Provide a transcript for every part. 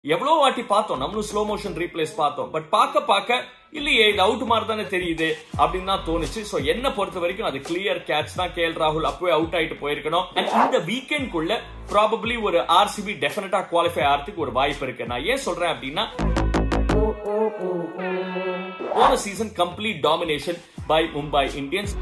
எவ்வளவு வாட்டி பார்த்தோம் நம்மளும் ஸ்லோ மோஷன் ரீப்ளேஸ் பார்த்தோம் பட் பார்க்க பார்க்க இல்லையே இது அவுட் மாதிரி தானே தெரியுது அப்படின்னு தான் தோணுச்சு சோ என்ன பொறுத்த வரைக்கும் அது கிளியர் கேட்ச் தான் கே ராகுல் அப்பவே அவுட் ஆயிட்டு போயிருக்கணும் அண்ட் இந்த வீக்கெண்ட்குள்ள ப்ராபப்ளி ஒரு ஆர்சிபி டெஃபினட்டா குவாலிஃபை ஆகிறதுக்கு ஒரு வாய்ப்பு இருக்கு நான் ஏன் சொல்றேன் அப்படின்னா போன season complete domination by Mumbai Indians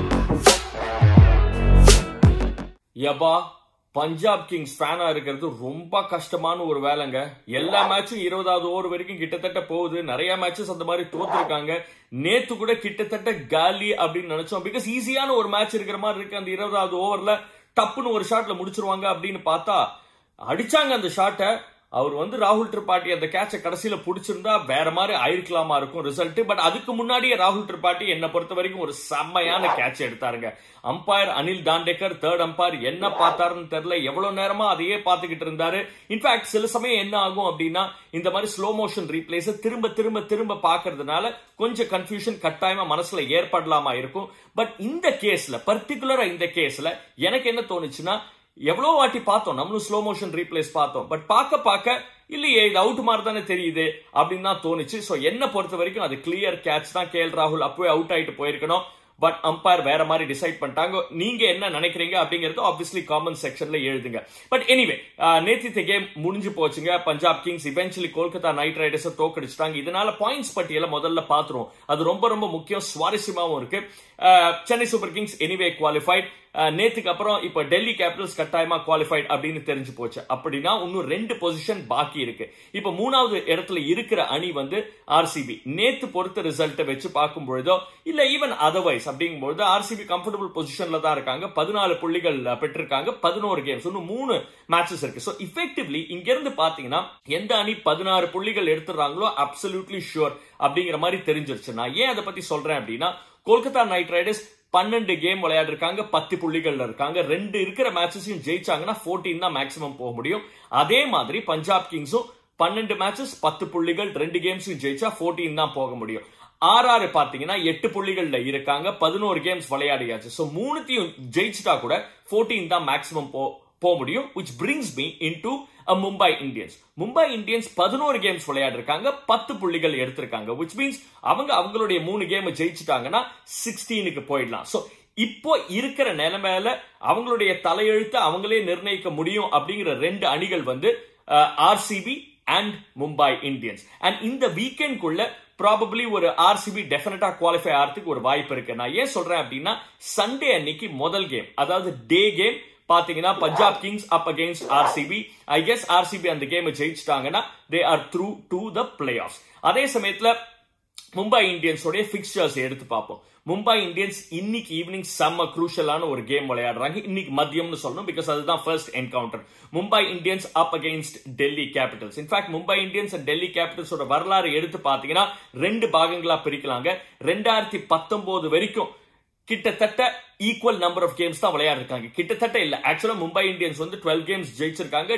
யபா பஞ்சாப் கிங்ஸ் ஃபேனா இருக்கிறது ரொம்ப கஷ்டமான ஒரு வேலைங்க எல்லா மேட்சும் இருபதாவது ஓவர் வரைக்கும் கிட்டத்தட்ட போகுது நிறைய மேட்சஸ் அந்த மாதிரி தோத்துருக்காங்க நேத்து கூட கிட்டத்தட்ட காலி அப்படின்னு நினைச்சோம் பிகாஸ் ஈஸியான ஒரு மேட்ச் இருக்கிற மாதிரி இருக்கு அந்த இருபதாவது ஓவர்ல டப்புன்னு ஒரு ஷாட்ல முடிச்சிருவாங்க அப்படின்னு பார்த்தா அடிச்சாங்க அந்த ஷாட்டை அவர் வந்து ராகுல் திரிபாட்டி அந்த கேட்சை கடைசியில பிடிச்சிருந்தா வேற மாதிரி ஆயிருக்கலாமா இருக்கும் ரிசல்ட் பட் அதுக்கு முன்னாடியே ராகுல் திரிபாட்டி என்னை பொறுத்த வரைக்கும் ஒரு செம்மையான கேட்ச் எடுத்தாருங்க umpire Anil Dandekar third umpire என்ன பார்த்தாருன்னு தெரியல எவ்வளவு நேரமா அதையே பார்த்துக்கிட்டு இருந்தாரு இன்ஃபேக்ட் சில சமயம் என்ன ஆகும் அப்படின்னா இந்த மாதிரி ஸ்லோ மோஷன் ரீப்ளேஸ் திரும்ப திரும்ப திரும்ப பாக்குறதுனால கொஞ்சம் கன்ஃபியூஷன் கட்டாயமா மனசுல ஏற்படலாமா இருக்கும் பட் இந்த கேஸ்ல பர்டிகுலரா இந்த கேஸ்ல எனக்கு என்ன தோணுச்சுன்னா எவ்வளவு வாட்டி பார்த்தோம் நம்மளும் ஸ்லோ மோஷன் ரீப்ளேஸ் பார்த்தோம் பட் பார்க்க பார்க்க இல்லையே இது அவுட் மாதிரி தானே தெரியுது அப்படின்னு தான் தோணுச்சு சோ என்ன பொறுத்த வரைக்கும் அது கிளியர் கேட்ச் தான் கே ராகுல் அப்பவே அவுட் ஆயிட்டு போயிருக்கணும் பட் அம்பையர் வேற மாதிரி டிசைட் பண்ணிட்டாங்க நீங்க என்ன நினைக்கிறீங்க அப்படிங்கறது ஆப்வியஸ்லி காமன் செக்ஷன்ல எழுதுங்க பட் எனிவே நேத்தி கேம் முடிஞ்சு போச்சுங்க Punjab Kings eventually Kolkata Knight Riders தோக்கடிச்சிட்டாங்க இதனால பாயிண்ட்ஸ் பட்டியல முதல்ல பாத்துருவோம் அது ரொம்ப ரொம்ப முக்கியம் சுவாரஸ்யமாவும் இருக்கு Chennai Super Kings anyway qualified நேத்துக்கு அப்புறம் இப்ப டெல்லி கேபிட்டல்ஸ் கட்டாயமா குவாலிஃபைட் அப்படின்னு தெரிஞ்சு போச்சு அப்படின்னா இன்னும் ரெண்டு பொசிஷன் பாக்கி இருக்கு இப்ப மூணாவது இடத்துல இருக்கிற அணி வந்து ஆர்சிபி நேத்து பொறுத்த ரிசல்ட்டை வச்சு பார்க்கும் பொழுதோ இல்ல ஈவன் அதர்வைஸ் அப்படிங்கும்போது ஆர்சிபி கம்ஃபர்டபுள் பொசிஷன்ல தான் இருக்காங்க பதினாலு புள்ளிகள் பெற்றிருக்காங்க பதினோரு கேம்ஸ் இன்னும் மூணு மேட்சஸ் இருக்கு ஸோ இஃபெக்டிவ்லி இங்க இருந்து பாத்தீங்கன்னா எந்த அணி பதினாறு புள்ளிகள் எடுத்துறாங்களோ அப்சல்யூட்லி ஷுர் அப்படிங்கிற மாதிரி தெரிஞ்சிருச்சு நான் ஏன் அதை பத்தி சொல்றேன் அப்படின்னா கொல்கத்தா நைட் ரைடர்ஸ் பன்னெண்டு கேம் விளையாடிருக்காங்க பத்து புள்ளிகள்ல இருக்காங்க ரெண்டு இருக்கிற மேட்சஸையும் ஜெயிச்சாங்கன்னா போர்டீன் தான் மேக்ஸிமம் போக முடியும் அதே மாதிரி பஞ்சாப் கிங்ஸும் பன்னெண்டு மேட்சஸ் பத்து புள்ளிகள் ரெண்டு கேம்ஸையும் ஜெயிச்சா போர்டீன் தான் போக முடியும் ஆர்ஆர் பாத்தீங்கன்னா எட்டு புள்ளிகள்ல இருக்காங்க பதினோரு கேம்ஸ் விளையாடியாச்சு சோ மூணுத்தையும் ஜெயிச்சிட்டா கூட போர்டீன் தான் மேக்ஸிமம் போ போக முடியும் which brings me into Mumbai Indians Mumbai Indians பதினோரு கேம்ஸ் விளையாடிருக்காங்க பத்து புள்ளிகள் எடுத்திருக்காங்க விச் மீன்ஸ் அவங்க அவங்களுடைய மூணு கேம் ஜெயிச்சிட்டாங்கன்னா சிக்ஸ்டீனுக்கு போயிடலாம் சோ இப்போ இருக்கிற நிலைமையில அவங்களுடைய தலையெழுத்தை அவங்களே நிர்ணயிக்க முடியும் அப்படிங்கிற ரெண்டு அணிகள் வந்து RCB and Mumbai Indians and இந்த வீக்கெண்ட்குள்ள ப்ராபப்ளி ஒரு ஆர்சிபி டெஃபினட்டா குவாலிஃபை ஆகிறதுக்கு ஒரு வாய்ப்பு இருக்கு நான் ஏன் சொல்றேன் அப்படின்னா சண்டே அன்னைக்கு முதல் கேம் அதாவது டே கேம் பாத்தீங்கன்னா Punjab Kings up against RCB I guess RCB அந்த கேம் ஜெயிச்சிட்டாங்கன்னா they are through to the play off அதே சமயத்துல மும்பை இந்தியன்ஸோடைய பிக்சர்ஸ் எடுத்து பார்ப்போம் மும்பை இந்தியன்ஸ் இன்னைக்கு ஈவினிங் செம்ம குரூஷலான ஒரு கேம் விளையாடுறாங்க இன்னைக்கு மதியம்னு சொல்லணும் பிகாஸ் அதுதான் first encounter Mumbai Indians up against Delhi Capitals in fact Mumbai Indians and Delhi கேபிட்டல்ஸோட வரலாறு எடுத்து பாத்தீங்கன்னா ரெண்டு பாகங்களா பிரிக்கலாங்க ரெண்டாயிரத்தி பத்தொன்பது வரைக்கும் கிட்டத்தட்ட ஈக்குவல் நம்பர் ஆஃப் கேம்ஸ் தான் விளையாடிருக்காங்க கிட்டத்தட்ட இல்ல ஆக்சுவலா மும்பை இந்தியன்ஸ் வந்து டுவெல் கேம்ஸ் ஜெயிச்சிருக்காங்க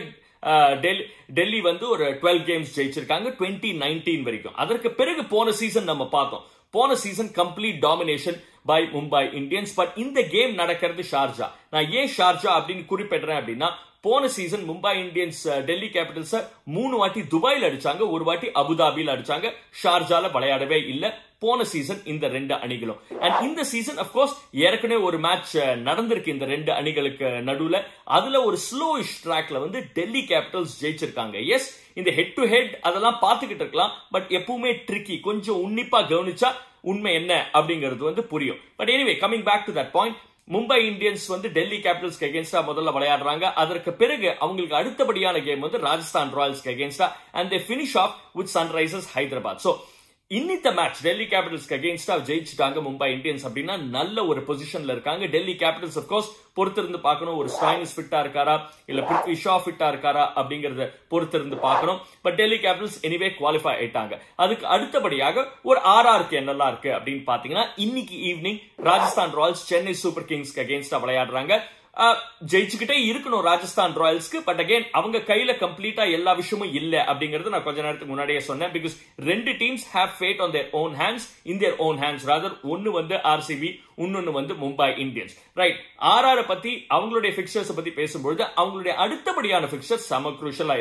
டெல்லி வந்து ஒரு டுவெல் கேம்ஸ் ஜெயிச்சிருக்காங்க டுவெண்ட்டி நைன்டீன் வரைக்கும் அதற்கு பிறகு போன சீசன் நம்ம பார்த்தோம் போன season complete domination by Mumbai Indians but இந்த கேம் நடக்கிறது ஷார்ஜா நான் ஏன் ஷார்ஜா அப்படின்னு குறிப்பிடுறேன் அப்படின்னா போன season Mumbai Indians Delhi Capitals மூணு வாட்டி துபாயில் அடிச்சாங்க ஒரு வாட்டி அபுதாபியில் அடிச்சாங்க ஷார்ஜால விளையாடவே இல்ல போன சீசன் இந்த ரெண்டு அணிகளும் அண்ட் இந்த சீசன் அப்கோர்ஸ் ஏற்கனவே ஒரு மேட்ச் நடந்திருக்கு இந்த ரெண்டு அணிகளுக்கு நடுவுல அதுல ஒரு ஸ்லோயிஷ் ட்ராக்ல வந்து டெல்லி கேபிட்டல்ஸ் ஜெயிச்சிருக்காங்க எஸ் இந்த ஹெட் டு ஹெட் அதெல்லாம் பார்த்துக்கிட்டு இருக்கலாம் பட் எப்பவுமே ட்ரிக்கி கொஞ்சம் உன்னிப்பா கவனிச்சா உண்மை என்ன அப்படிங்கிறது வந்து புரியும் but anyway coming back to that point Mumbai Indians வந்து டெல்லி கேபிட்டல்ஸ்க்கு அகேன்ஸ்டா முதல்ல விளையாடுறாங்க அதற்கு பிறகு அவங்களுக்கு அடுத்தபடியான கேம் வந்து ராஜஸ்தான் ராயல்ஸ்க்கு அகேன்ஸ்டா and they finish off with Sunrisers Hyderabad so இன்னித்த மேட்ச் டெல்லி கேபிட்டல்ஸ்க்கு அகேன்ஸ்டா ஜெயிச்சிட்டாங்க மும்பை இந்தியன்ஸ் அப்படின்னா நல்ல ஒரு பொசிஷன்ல இருக்காங்க டெல்லி கேபிட்டல்ஸ் அப்கோர்ஸ் பொறுத்திருந்து பார்க்கணும் ஒரு ஸ்டாயினிஸ் ஃபிட்டா இருக்காரா இல்ல பிருத்வி ஷா ஃபிட்டா இருக்காரா அப்படிங்கறத பொறுத்திருந்து பார்க்கணும் but Delhi Capitals anyway qualify ஆயிட்டாங்க அதுக்கு அடுத்தபடியாக ஒரு ஆர்ஆருக்கு என்னெல்லாம் இருக்கு அப்படின்னு பாத்தீங்கன்னா இன்னைக்கு evening Rajasthan Royals Chennai Super கிங்ஸ்க்கு அகேன்ஸ்டா விளையாடுறாங்க ஜெயிச்சுக்கிட்டே இருக்கணும் ராஜஸ்தான் ராயல்ஸ்க்கு பட் அகைன் அவங்க கையில கம்ப்ளீட்டா எல்லா விஷயமும் இல்ல அப்படிங்கறது நான் கொஞ்ச நேரத்துக்கு முன்னாடியே சொன்னேன் பிகாஸ் ரெண்டு teams have fate on their own hands in their own hands rather ஒன்னு வந்து ஆர்சிபி இன்னொன்னு வந்து மும்பை இந்தியன்ஸ் ரைட் ஆர்ஆர் பத்தி அவங்களுடைய பிக்சர்ஸ் பத்தி பேசும்பொழுது அவங்களுடைய அடுத்தபடியான பிக்சர்ஸ் செம குரூஷலா இருக்கலாம்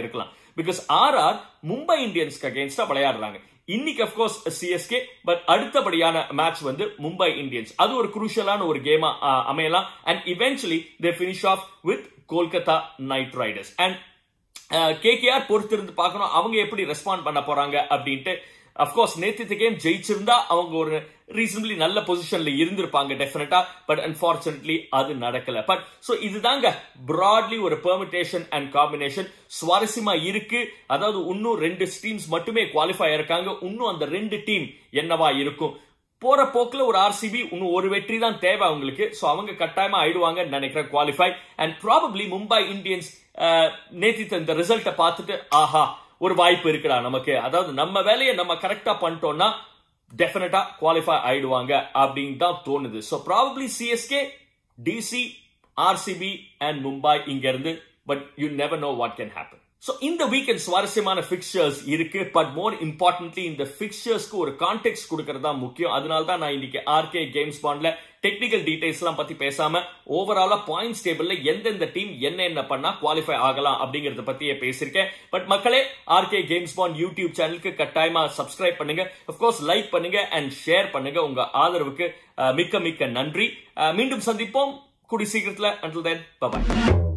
பிகாஸ் ஆர்ஆர் மும்பை இந்தியன்ஸ்க்கு அகேன்ஸ்டா விளையாடுறாங்க இன்னைக்கு அப்கோர்ஸ் சிஎஸ்கே பட் அடுத்தபடியான மேட்ச் வந்து மும்பை இந்தியன்ஸ் அது ஒரு குரூஷியலான ஒரு கேமா அமையலாம் and eventually they finish off with Kolkata Knight Riders and KKR பொறுத்திருந்து பார்க்கணும் அவங்க எப்படி ரெஸ்பாண்ட் பண்ண போறாங்க அப்படின்ட்டு அப்கோர்ஸ் நேத்து கேம் ஜெயிச்சிருந்தா அவங்க ஒரு ரீசனபிளி நல்ல பொசிஷன்ல இருந்திருப்பாங்க டெஃபினட்டா பட் அன்பார்ச்சுனேட்லி அது நடக்கல பட் சோ இதுதாங்க பிராட்லி ஒரு பெர்மிட்டேஷன் அண்ட் காம்பினேஷன் சுவாரஸ்யமா இருக்கு அதாவது இன்னும் ரெண்டு டீம்ஸ் மட்டுமே குவாலிஃபை இருக்காங்க இன்னும் அந்த ரெண்டு டீம் என்னவா இருக்கும் போற போக்குல ஒரு ஆர்சிபி இன்னும் ஒரு வெற்றி தான் தேவை அவங்களுக்கு சோ அவங்க கட்டாயமா ஆயிடுவாங்கன்னு நினைக்கிறேன் qualify and probably Mumbai Indians நேத்தி இந்த ரிசல்ட்டை பார்த்துட்டு ஆஹா ஒரு வாய்ப்பு இருக்குடா நமக்கு அதாவது நம்ம வேலையை நம்ம கரெக்டா பண்ணிட்டோம்னா டெஃபினட்டா குவாலிஃபை ஆயிடுவாங்க அப்படின்னு தான் தோணுது so probably CSK DC RCB and Mumbai இங்க இருந்து but you never know what can happen so இந்த வீக்கெண்ட் சுவாரஸ்யமான பிக்சர்ஸ் இருக்கு பட் மோர் இம்பார்ட்டன்ட்லி இந்த பிக்சர்ஸ்க்கு ஒரு கான்டெக்ட் கொடுக்கறது தான் முக்கியம் அதனால தான் நான் இன்னைக்கு ஆர்கே கேம்ஸ் பாண்ட்ல டெக்னிக்கல் டீடைல்ஸ் எல்லாம் பத்தி பேசாம ஓவராலா பாயிண்ட்ஸ் டேபிள்ல எந்தெந்த டீம் என்ன என்ன பண்ணா குவாலிஃபை ஆகலாம் அப்படிங்கறத பத்தியே பேசியிருக்கேன் பட் மக்களே ஆர்கே கேம்ஸ் பாண்ட் யூடியூப் சேனலுக்கு கட்டாயமா சப்ஸ்கிரைப் பண்ணுங்க அப்கோர்ஸ் லைக் பண்ணுங்க அண்ட் ஷேர் பண்ணுங்க உங்க ஆதரவுக்கு மிக்க மிக்க நன்றி மீண்டும் சந்திப்போம் கூடி சீக்கிரத்துல அண்டில் தென் பாய்